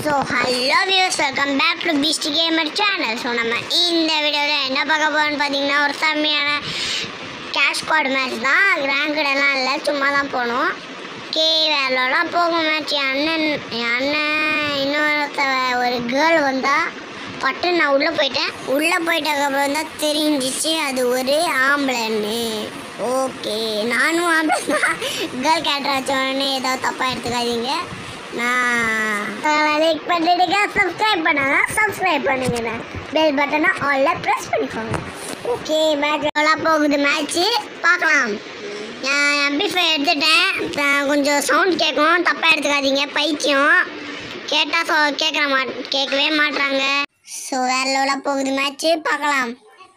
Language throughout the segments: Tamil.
So hello views welcome back to Beast Gamer channel so நம்ம இந்த வீடியோவில் என்ன பார்க்க போகிறோம்னு பார்த்தீங்கன்னா ஒரு செம்மையான கேஷ் கார்டு மேட்ச் தான் ரேங்கடெல்லாம் இல்லை சும்மா தான் போகணும் கே வேலைலாம் போகும் மேட்ச் என் அண்ணன் என் அண்ணன் இன்னொருத்த ஒரு கேர்ள் வந்தா பட்டு நான் உள்ளே போயிட்டேன் உள்ளே போயிட்டதுக்கப்புறம் தான் தெரிஞ்சிச்சு அது ஒரு ஆம்பளைன்னு ஓகே நானும் ஆம்பளை தான் கேர்ள் கேரக்டர் வச்ச உடனே ஏதாவது தப்பாக எடுத்துக்காதீங்க நான் லைக் பண்ணிடுங்க சப்ஸ்கிரைப் பண்ணாங்க சப்ஸ்கிரைப் பண்ணுங்க பெல் பட்டனை ஆல்ல ப்ரெஸ் பண்ணிக்கோங்க ஓகே மேட்ச் நல்லா போகுது மேட்ச்சு பார்க்கலாம் நான் எம்பிஃபை எடுத்துட்டேன் அஹ் கொஞ்சம் சவுண்ட் கேட்கும் தப்பாக எடுத்துக்காதீங்க பைத்தியம் கேட்டால் சொ கேட்குற மா கேட்கவே மாட்றாங்க ஸோ வேற லெவலாக போகுது மேட்ச்சு பார்க்கலாம்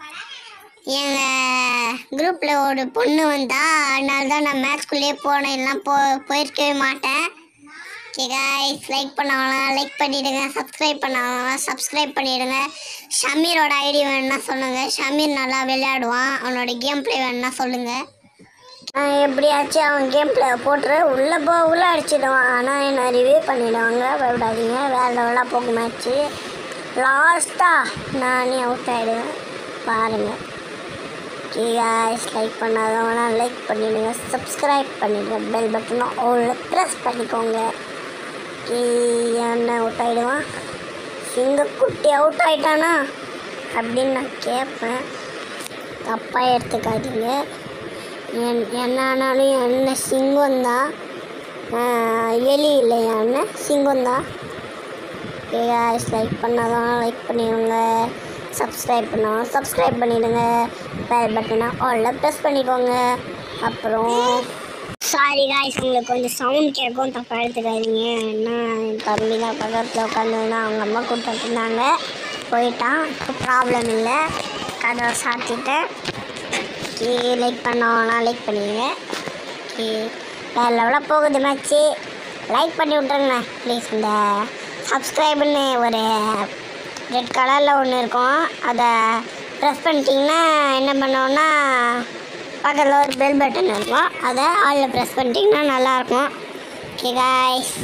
எங்கள் குரூப்பில் ஒரு பொண்ணு வந்தா அதனால தான் நான் மேட்ச்குள்ளேயே போனேன் இல்லைனா போ போயிருக்கவே மாட்டேன் ஓகே காய்ஸ் லைக் பண்ணவங்களாம் லைக் பண்ணிவிடுங்க சப்ஸ்கிரைப் பண்ணவங்களாம் சப்ஸ்கிரைப் பண்ணிவிடுங்க ஷமீரோட ஐடி வேணும்னா சொல்லுங்கள் ஷமீர் நல்லா விளையாடுவான் அவனோட கேம் ப்ளே வேணும்னா சொல்லுங்கள் எப்படியாச்சும் அவன் கேம் ப்ளே போட்டுரு உள்ளே போ உள்ளே அடிச்சிடுவான் ஆனால் என்ன ரிவ்யூ பண்ணிடுவாங்க பயப்படாதீங்க வேறு லெவலாக போகும் மேட்ச்சு லாஸ்ட்டாக நானே அவுட் ஆகிடுவேன் பாருங்கள் ஓகே காய்ஸ் லைக் பண்ணாதவங்களாம் லைக் பண்ணிவிடுங்க சப்ஸ்கிரைப் பண்ணிவிடுங்க பெல் பட்டனும் ஓல்ல ப்ரெஸ் பண்ணிக்கோங்க ஓகே என்ன அவுட் ஆகிடுவான் சிங்கக்குட்டி அவுட் ஆயிட்டானா அப்படின்னு நான் கேட்பேன் தப்பாக எடுத்துக்காதீங்க என் என்ன ஆனாலும் என்ன சிங்கம் தான் எலி இல்லை என்ன சிங்கம் தான் guys லைக் பண்ணாதான் லைக் பண்ணிடுங்க சப்ஸ்கிரைப் பண்ணாலும் சப்ஸ்கிரைப் பண்ணிடுங்க பெல் பட்டனை ஆல்ல ப்ரெஸ் பண்ணிக்கோங்க அப்புறம் சாரி காய்ஸ் உங்களுக்கு கொஞ்சம் சவுண்ட் கேட்கும் தப்பாக எடுத்துக்காதீங்க ஏன்னா என் தம்பி தான் பக்கத்தில் உட்காந்துருந்தா அவங்க அம்மா கூப்பிட்டு இருந்தாங்க போயிட்டான் இப்போ ப்ராப்ளம் இல்லை கதவை சாத்திட்டேன் ஓகே லைக் பண்ணவனா லைக் பண்ணிடுங்க ஓகே வேறு லெவலாக போகுது மேட்ச்சு லைக் பண்ணி விட்ருங்க ப்ளீஸ் இந்த சப்ஸ்கிரைப்னு ஒரு ரெட் கலரில் ஒன்று இருக்கும் அதை ப்ரெஸ் பண்ணிட்டீங்கன்னா என்ன பண்ணோன்னா பக்கத்தில் ஒரு பெல் பட்டன் இருக்கும் அதை ஆளில் ப்ரெஸ் பண்ணிட்டீங்கன்னா நல்லாயிருக்கும் ஓகே காய்ஸ்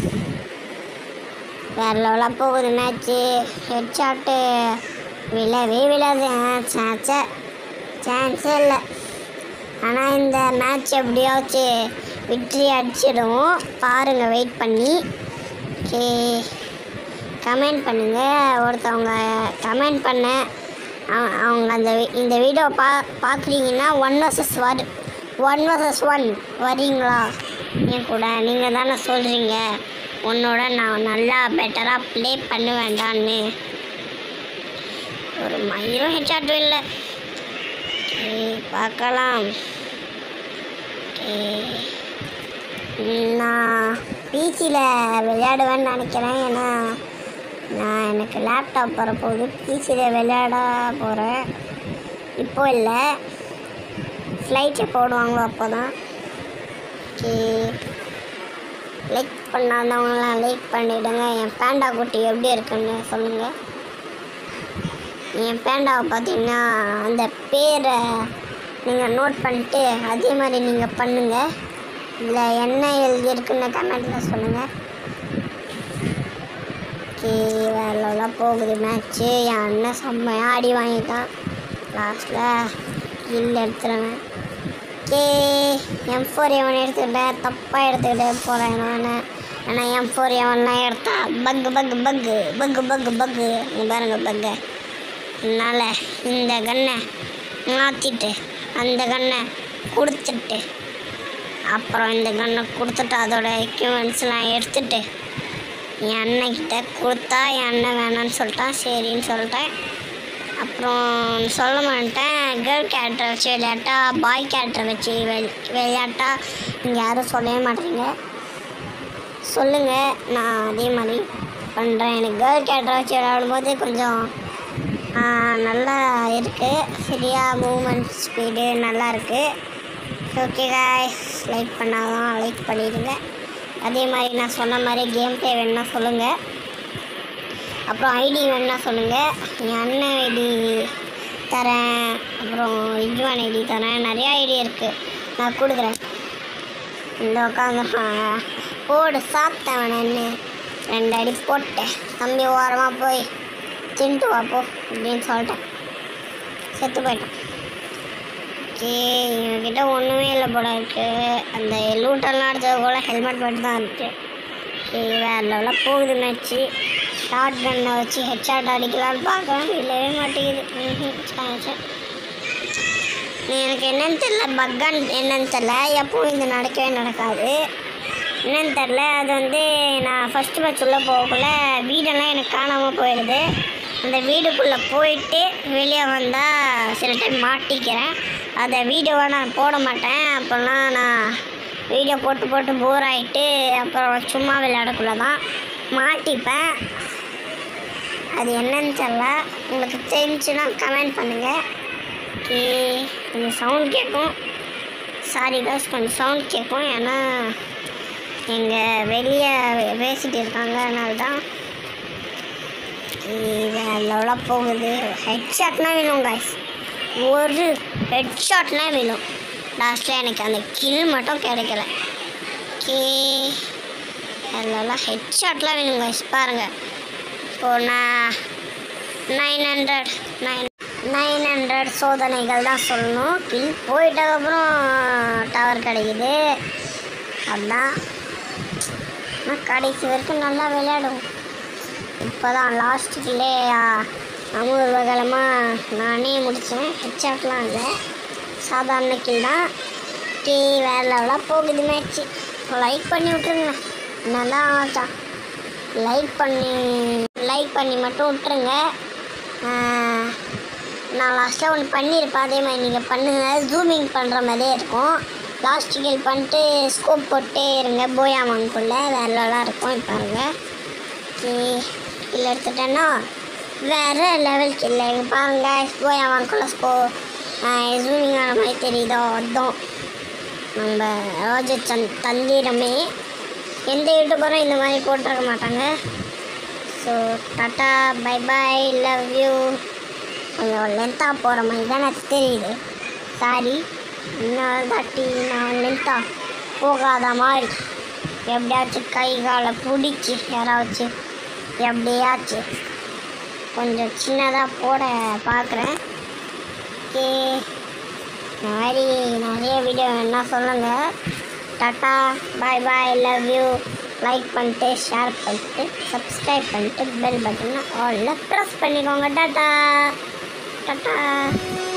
வேறு லெவலாக போகுது மேட்ச்சு ஹெட் ஷாட்டு விழவே விழாது சான்ஸே சான்ஸே இல்லை ஆனால் இந்த மேட்ச் எப்படியாச்சும் விக்ட்ரி அடிச்சிடும் பாருங்கள் வெயிட் பண்ணி ஓகே கமெண்ட் பண்ணுங்கள் ஒருத்தவங்க கமெண்ட் பண்ண அவ- அவங்க அந்த வி- இந்த வீடியோ பா பார்க்குறீங்கன்னா ஒன் வர்சஸ் வரு ஒன் வர்சஸ் ஒன் வரீங்களா என் கூட நீங்கள் தானே சொல்கிறீங்க உன்னோட நான் நல்லா பெட்டராக ப்ளே பண்ண வேண்டான்னு ஒரு மயிரும் ஹெச்சாட்டும் இல்லை ஓகே பார்க்கலாம் ஓகே நான் பிசியில் விளையாடுவேன்னு நினைக்கிறேன் ஏன்னா நான் எனக்கு லேப்டாப் வரப்போகுது பிசியில் விளையாட போகிறேன் இப்போ இல்லை ஃப்ளைட்டில் போடுவாங்களோ அப்போ தான் ஓகே லைக் பண்ணாதவங்களாம் லைக் பண்ணிவிடுங்க என் பேண்டா குட்டி எப்படி இருக்குன்னு சொல்லுங்கள் என் பேண்டாவை பார்த்தீங்கன்னா அந்த பேரை நீங்கள் நோட் பண்ணிட்டு அதே மாதிரி நீங்கள் பண்ணுங்கள் இதில் என்ன எழுதியிருக்குன்னு கமெண்ட்டில் சொல்லுங்கள் ஓகே வேறெல்லாம் போகுது மேட்ச்சு என் அண்ணன் செம்மையாக ஆடி வாங்கிட்டான் லாஸ்ட்டில் கில் எடுத்துருவேன் ஓகே எம் ஃபோர் எவன் எடுத்துக்கிட்டேன் தப்பாக எடுத்துக்கிட்டே போகிறேன் நான் ஆனால் எம் ஃபோர் எவன்லாம் எடுத்தா பக்கு பக்கு பக்கு பக்கு பக்கு பக்கு இங்க பாருங்க பக்கு அதனால் இந்த கன்னை மாற்றிட்டு அந்த கன்னை கொடுத்துட்டு அப்புறம் இந்த கன்னை கொடுத்துட்டு அதோட எக்யூப்மெண்ட்ஸ்லாம் எடுத்துட்டு என் அண்ணன்கிட்ட கொடுத்தா என் அண்ணன் வேணான்னு சொல்லிட்டான் சரின்னு சொல்லிட்டேன் அப்புறம் சொல்ல மாட்டேன் கேர்ள் கேரக்டர் வச்சு விளையாட்டா பாய் கேரக்டர் வச்சு வெள் விளையாட்டா நீங்கள் யாரும் சொல்லவே மாட்டீங்க சொல்லுங்கள் நான் அதே மாதிரி பண்ணுறேன் எனக்கு கேர்ள் கேரக்டர் வச்சு விளையாடும்போது கொஞ்சம் ஆ, நல்லா இருக்குது சரியா மூமெண்ட் ஸ்பீடு நல்லா இருக்குது ஓகே காய்ஸ் லைக் பண்ணாதான் லைக் பண்ணிடுங்க அதே மாதிரி நான் சொன்ன மாதிரி கேம் ப்ளே வேணும்னா சொல்லுங்கள் அப்புறம் ஐடி வேணும்னா சொல்லுங்கள் என் அண்ணன் ஐடி தரேன் அப்புறம் இஜ்வான் ஐடி தரேன் நிறையா ஐடி இருக்குது நான் கொடுக்குறேன் இந்த உட்காந்து போடு சாப்பிட்டவன் என்ன ரெண்டு அடி போட்டேன் தம்பி ஓரமாக போய் தின்ட்டு வா போ அப்படின்னு சொல்லிட்டேன் செத்து போயிட்டான் ஓகே இவன்கிட்ட ஒன்றுமே இல்லை போல இருக்கு அந்த லூட்டெல்லாம் அடிச்சது போல் ஹெல்மெட் மட்டும் தான் இருக்கு ஓகே வேற லெவலில் போகுது மேட்ச்சு ஷார்ட் கன்னை வச்சு ஹெட்ஷாட் அடிக்கலான்னு பார்க்குறேன் இல்லவே மாட்டேங்குது ம்ஹும். சரி, சரி. எனக்கு என்னன்னு தெரில பக்கான் என்னன்னு தெரில எப்பவும் இது நடக்கவே நடக்காது என்னன்னு தெரில அது வந்து நான் ஃபஸ்ட்டு பேட்ச் உள்ளே போகக்குள்ள வீடெல்லாம் எனக்கு காணாமல் போயிடுது அந்த வீடுக்குள்ளே போயிட்டு வெளியே வந்தால் சில டைம் மாட்டிக்கிறேன் அதை வீடியோவாக நான் போட மாட்டேன் அப்போல்லாம் நான் வீடியோ போட்டு போட்டு போர் ஆகிட்டு அப்புறம் சும்மா விளையாடக்குள்ள தான் மாட்டிப்பேன் அது என்னன்னு தெரில உங்களுக்கு தெரிஞ்சுன்னா கமெண்ட் பண்ணுங்கள் ஓகே கொஞ்சம் சவுண்ட் கேட்கும் சாரி காஸ் கொஞ்சம் சவுண்ட் கேட்கும் ஏன்னா எங்கள் வெளியே பேசிட்டு இருக்காங்க அதனால தான் லெவலாக போகுது ஹெட்ஷாட்னா வேணும் காய்ஸ் ஒரு ஹெட்ஷாட்னா வேணும் லாஸ்ட்டில் எனக்கு அந்த கில் மட்டும் கிடைக்கல ஓகே அதெல்லாம் ஹெட்ஷாட்லாம் வேணும் காய்ஸ் பாருங்கள் இப்போ நான் nine hundred nine nine hundred சோதனைகள் தான் சொல்லணும் கில் போயிட்டதுக்கப்புறம் டவர் கிடைக்குது அதுதான் ஆனால் கடைசி வரைக்கும் நல்லா விளையாடும் இப்போ தான் லாஸ்ட்டுக்குள்ளே அமூர்வகலமாக நானே முடித்தேன் ஹெச்ஆட்லாம் இல்லை சாதாரண கில் தான் டீ வேறு லெவலாக போகுது மேட்ச்சு லைக் பண்ணி விட்ருங்க என்னதான் ஆச்சான் லைக் பண்ணி லைக் பண்ணி மட்டும் விட்ருங்க ஆஹ், நான் லாஸ்ட்டாக ஒன்று பண்ணியிருப்பேன் அதே மாதிரி நீங்கள் பண்ணுங்கள் ஜூமிங் பண்ணுற மாதிரியே இருக்கும் லாஸ்ட் கில் பண்ணிட்டு ஸ்கோப் போட்டே இருங்க போயாமங்குள்ளே வேறு லெவலாக இருக்கும் பாருங்க ஓகே கில் எடுத்துட்டேன்னா வேறு லெவல் கில்ல இங்கே பாருங்கள் போயாமங்குள்ளே ஸ்கோ ஜூமிங் ஆன மாதிரி தெரியுதோ அதுதான் நம்ம ரோஜச்சந்த் தந்திரமே எந்த யூடியூபரும் இந்த மாதிரி போட்டிருக்க மாட்டாங்க so tata bye bye love you கொஞ்சம் லென்த்தாக போகிற மாதிரி தான் எனக்கு தெரியுது சாரி இன்னொரு தாட்டி நான் லென்த்தாக போகாத மாதிரி எப்படியாச்சும் கை காலை பிடிச்சி யாராச்சும் எப்படியாச்சும் கொஞ்சம் சின்னதாக போட பார்க்குறேன் ஓகே இந்த மாதிரி நிறைய வீடியோ வேணா சொல்லுங்கள் tata bye bye love you like பண்ணிட்டு ஷேர் பண்ணிட்டு சப்ஸ்கிரைப் பண்ணிட்டு பெல் பட்டனை ஆலில் ப்ரெஸ் பண்ணிக்கோங்க டாட்டா டாட்டா